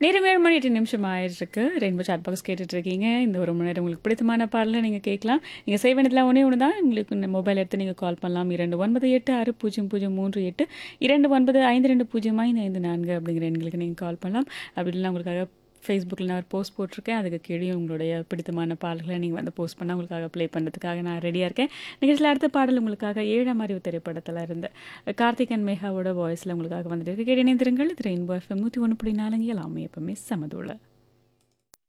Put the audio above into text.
நேரம் ஏழு மணி எட்டு நிமிஷம் ஆயிருக்கு ரெயின்போ சாட் பாக்ஸ் கேட்டுட்டு இருக்கீங்க இந்த ஒரு மணி நேரம் உங்களுக்கு பிடித்தமான பாடலை நீங்கள் கேட்கலாம் நீங்கள் செய்ய வேண்டியதுலாம் ஒன்றே ஒன்று தான் உங்களுக்கு இந்த மொபைல் எடுத்து நீங்கள் கால் பண்ணலாம் இரண்டு ஒன்பது எட்டு ஆறு பூஜ்ஜியம் பூஜ்ஜியம் மூன்று எட்டு இரண்டு ஒன்பது ஐந்து ரெண்டு பூஜ்ஜியம் ஐந்து ஐந்து நான்கு அப்படிங்கிற எண்களுக்கு நீங்கள் கால் பண்ணலாம் அப்படி இல்லைனா உங்களுக்காக ஃபேஸ்புக்கில் நான் ஒரு போஸ்ட் போட்டிருக்கேன் அதுக்கு கீழே உங்களுடைய பிடித்தமான பாடல்களை நீங்கள் வந்து போஸ்ட் பண்ணால் உங்களுக்காக ப்ளே பண்ணுறதுக்காக நான் ரெடியாக இருக்கேன் நிகழ்ச்சியில் அடுத்த பாடல் உங்களுக்காக ஏழாம் அறிவு திரைப்படத்தில் இருந்து கார்த்திக் அண்ட் மேகாவோட வாய்ஸில் உங்களுக்காக வந்துட்டு இருக்கு கேட்டு இணைந்திருங்கள் இது ரெயின்போ எஃப்எம் நூற்றி ஒன்று புள்ளி நாலுங்க எல்லாமே எப்பவுமே சமதுள்ள